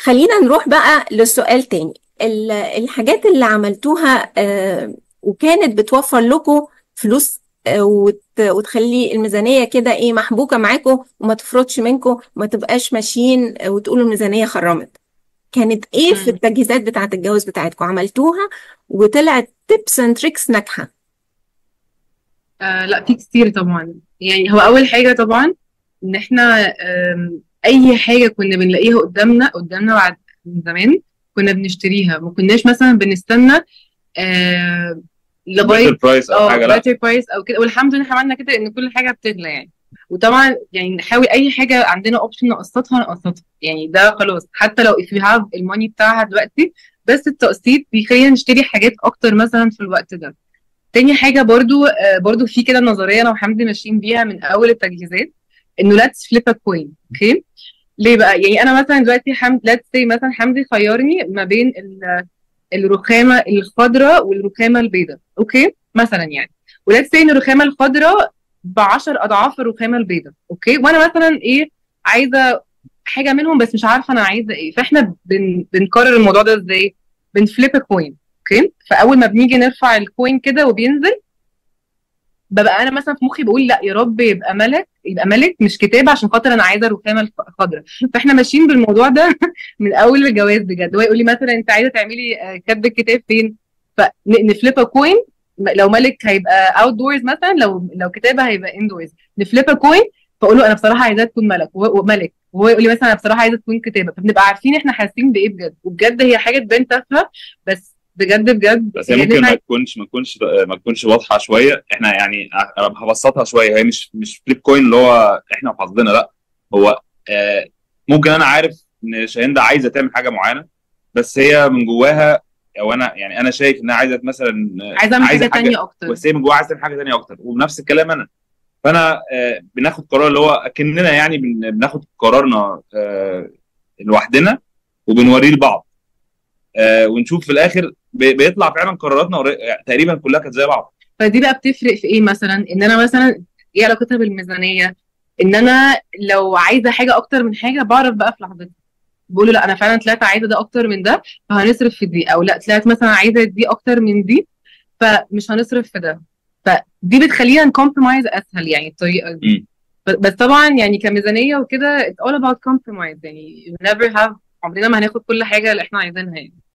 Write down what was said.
خلينا نروح بقى للسؤال تاني ال- الحاجات اللي عملتوها آه، وكانت بتوفر لكم فلوس آه، وت- وتخلي الميزانية كده ايه محبوكة معاكم وما تفرطش منكم وما تبقاش ماشيين آه، وتقولوا الميزانية خرمت كانت ايه في مم. التجهيزات بتاعة الجواز بتاعتكم عملتوها وطلعت تيبس اند تريكس ناجحة آه لا في كتير طبعا يعني هو اول حاجه طبعا ان احنا آم، اي حاجه كنا بنلاقيها قدامنا قدامنا بعد من زمان كنا بنشتريها ما كناش مثلا بنستنى آه لغايه بيتر برايس او اه حاجه لا better price او كده والحمد لله احنا عملنا كده ان كل حاجه بتغلى يعني وطبعا يعني نحاول اي حاجه عندنا اوبشن نقسطها نقسطها يعني ده خلاص حتى لو if you have الماني بتاعها دلوقتي بس التقسيط بيخلينا نشتري حاجات اكتر مثلا في الوقت ده تاني حاجه برضو آه برضو في كده نظريه انا وحمدي ماشيين بيها من اول التجهيزات انه let's flip a coin اوكي ليه بقى يعني انا مثلا دلوقتي حمد let's say مثلا حمدي خيرني ما بين ال- الرخامه الخضراء والرخامه البيضاء اوكي مثلا يعني وليتس سي ان الرخامه الخضراء ب 10 اضعاف الرخامه البيضاء اوكي وانا مثلا ايه عايزه حاجه منهم بس مش عارفه انا عايزه ايه فاحنا بن... بنكرر الموضوع ده ازاي بنفليب كوين اوكي فاول ما بنيجي نرفع الكوين كده وبينزل ببقى انا مثلا في مخي بقول لا يا رب يبقى ملك يبقى ملك مش كتاب عشان خاطر انا عايزه الرخامه الخ- الخضراء فاحنا ماشيين بالموضوع ده من اول الجواز بجد هو يقول لي مثلا انت عايزه تعملي آه، كتب الكتاب فين فنفليب كوين لو ملك هيبقى اوت دورز مثلا لو لو كتابه هيبقى اندورز نفليب كوين فاقول له انا بصراحه عايزاها تكون ملك وهو وملك وهو يقول لي مثلا انا بصراحه عايزه تكون كتابه فبنبقى عارفين احنا حاسين بايه بجد وبجد هي حاجه تبان تافهه بس بجد بجد بس هي يعني ممكن إحنا- ما تكونش ما تكونش ما تكونش واضحه شويه احنا يعني انا هبسطها شويه هي مش مش فليب كوين اللي هو احنا وحظنا لا هو آه ممكن انا عارف ان شاهندة عايزه تعمل حاجه معينه بس هي من جواها او انا يعني انا شايف انها عايزه مثلا آه، عايزه اعمل حاجه تانية اكتر بس هي من جواها عايزه تعمل حاجه ثانيه اكتر ونفس الكلام انا فانا آه بناخد قرار اللي هو اكننا يعني بن- بناخد قرارنا آه لوحدنا وبنوريه لبعض آه ونشوف في الاخر بي- بيطلع فعلا قراراتنا قري- تقريبا كلها كانت زي بعض فدي بقى بتفرق في ايه مثلا ان انا مثلا ايه علاقتها بالميزانيه ان انا لو عايزه حاجه اكتر من حاجه بعرف بقى في لحظتها بقول له لا انا فعلا طلعت عايزه ده اكتر من ده فهنصرف في دي او لا طلعت مثلا عايزه دي اكتر من دي فمش هنصرف في ده فدي بتخلينا نكمبرومايز اسهل يعني الطريقه دي مم. ب- بس طبعا يعني كميزانيه وكده it's all about compromise يعني you never have عمرنا ما هناخد كل حاجه اللي احنا عايزينها يعني